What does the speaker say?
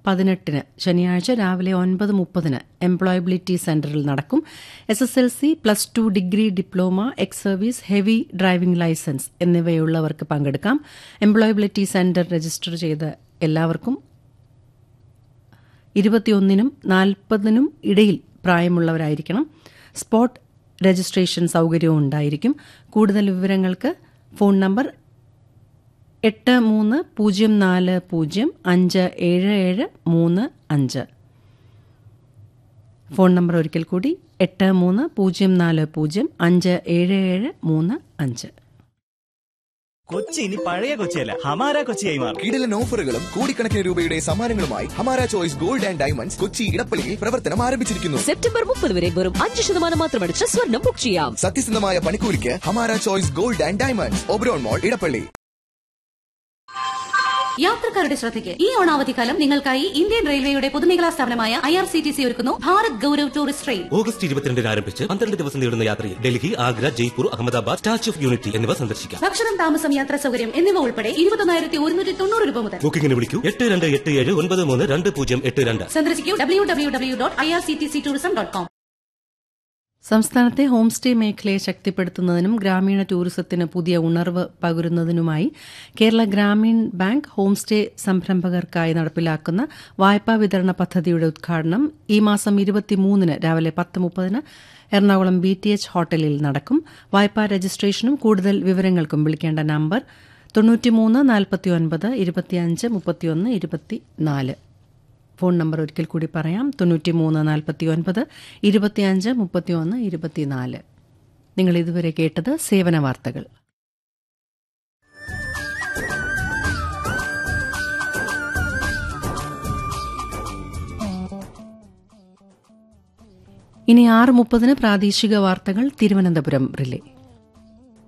പതിനെട്ടിന് ശനിയാഴ്ച രാവിലെ ഒൻപത് മുപ്പതിന് എംപ്ലോയബിലിറ്റി സെന്ററിൽ നടക്കും S S L C plus two degree diploma ex service heavy driving licence എന്നിവയുള്ളവർക്ക് പങ്കെടുക്കാം എംപ്ലോയബിലിറ്റി സെന്റർ രജിസ്റ്റർ ചെയ്ത എല്ലാവർക്കും ഇരുപത്തിയൊന്നിനും നാൽപ്പതിനും ഇടയിൽ പ്രായമുള്ളവരായിരിക്കണം സ്പോട്ട് രജിസ്ട്രേഷൻ സൗകര്യവും ഉണ്ടായിരിക്കും കൂടുതൽ വിവരങ്ങൾക്ക് ഫോൺ നമ്പർ എട്ട് മൂന്ന് പൂജ്യം നാല് പൂജ്യം അഞ്ച് ഏഴ് ഏഴ് മൂന്ന് അഞ്ച് ഫോൺ നമ്പർ ഒരിക്കൽ കൂടി എട്ട് മൂന്ന് പൂജ്യം നാല് പൂജ്യം അഞ്ച് ഏഴ് ഏഴ് മൂന്ന് അഞ്ച് കൊച്ചി ഇനി പഴയ കൊച്ചിയല്ല ഹമാര കൊച്ചിയായി മാറും കിടിലൻ ഓഫറുകളും കോടിക്കണക്കിന് രൂപയുടെ സമ്മാനങ്ങളുമായി Hamara choice gold and diamonds Kochi ഇടപ്പള്ളിയിൽ പ്രവർത്തനം ആരംഭിച്ചിരിക്കുന്നു സെപ്റ്റംബർ മുപ്പത് വരെ വെറും അഞ്ച് ശതമാനം മാത്രമടിച്ച് സ്വർണം ബുക്ക് ചെയ്യാം സത്യസന്ധമായ പണിക്കൂലിക്ക് Hamara choice gold and diamonds Oberon mall Edappally യാത്രക്കാരുടെ ശ്രദ്ധയ്ക്ക് ഈ ഓണാവധിക്കാലം നിങ്ങൾക്കായി ഇന്ത്യൻ റെയിൽവേയുടെ പൊതുമേഖലാ സ്ഥാപനമായ I R C T C ഒരുക്കുന്നു Bharat Gaurav tourist train August ഇരുപത്തിരണ്ടിന് ആരംഭിച്ച് പന്ത്രണ്ട് ദിവസം നീളുന്ന യാത്രയിൽ Delhi Agra Jaipur Ahmedabad statue of unity എന്നിവ സന്ദർശിക്കാം ഭക്ഷണം താമസം യാത്രാ സൗകര്യം എന്നിവ ഉൾപ്പെടെ ഇരുപത്തൊന്നായിരത്തി ഒരുന്നൂറ്റി തൊണ്ണൂറ് രൂപ മുതൽ ബുക്കിംഗിന് വിളിക്കൂ എട്ട് രണ്ട് എട്ട് ഏഴ് ഒൻപത് മൂന്ന് രണ്ട് പൂജ്യം എട്ട് രണ്ട് സന്ദർശിക്കൂ W W W dot I R C T C tourism dot com സംസ്ഥാനത്തെ ഹോം സ്റ്റേ മേഖലയെ ശക്തിപ്പെടുത്തുന്നതിനും ഗ്രാമീണ ടൂറിസത്തിന് പുതിയ ഉണർവ് പകരുന്നതിനുമായി Kerala Grameen bank home stay സംരംഭകർക്കായി നടപ്പിലാക്കുന്ന വായ്പാ വിതരണ പദ്ധതിയുടെ ഉദ്ഘാടനം ഈ മാസം ഇരുപത്തിമൂന്നിന് രാവിലെ പത്ത് മുപ്പതിന് എറണാകുളം ബി ടി എച്ച് ഹോട്ടലിൽ നടക്കും വായ്പാ രജിസ്ട്രേഷനും കൂടുതൽ വിവരങ്ങൾക്കും വിളിക്കേണ്ട നമ്പർ തൊണ്ണൂറ്റിമൂന്ന് നാൽപ്പത്തി ഒൻപത് ഇരുപത്തിയഞ്ച് മുപ്പത്തിയൊന്ന് ഇരുപത്തിനാല് ഫോൺ നമ്പർ ഒരിക്കൽ കൂടി പറയാം തൊണ്ണൂറ്റി മൂന്ന് നാൽപ്പത്തി ഒൻപത് ഇരുപത്തിയഞ്ച് മുപ്പത്തിയൊന്ന് ഇരുപത്തിനാല് നിങ്ങൾ ഇതുവരെ കേട്ടത് സേവന വാർത്തകൾ ഇനി ആറ് മുപ്പതിന് പ്രാദേശിക വാർത്തകൾ തിരുവനന്തപുരം റിലേ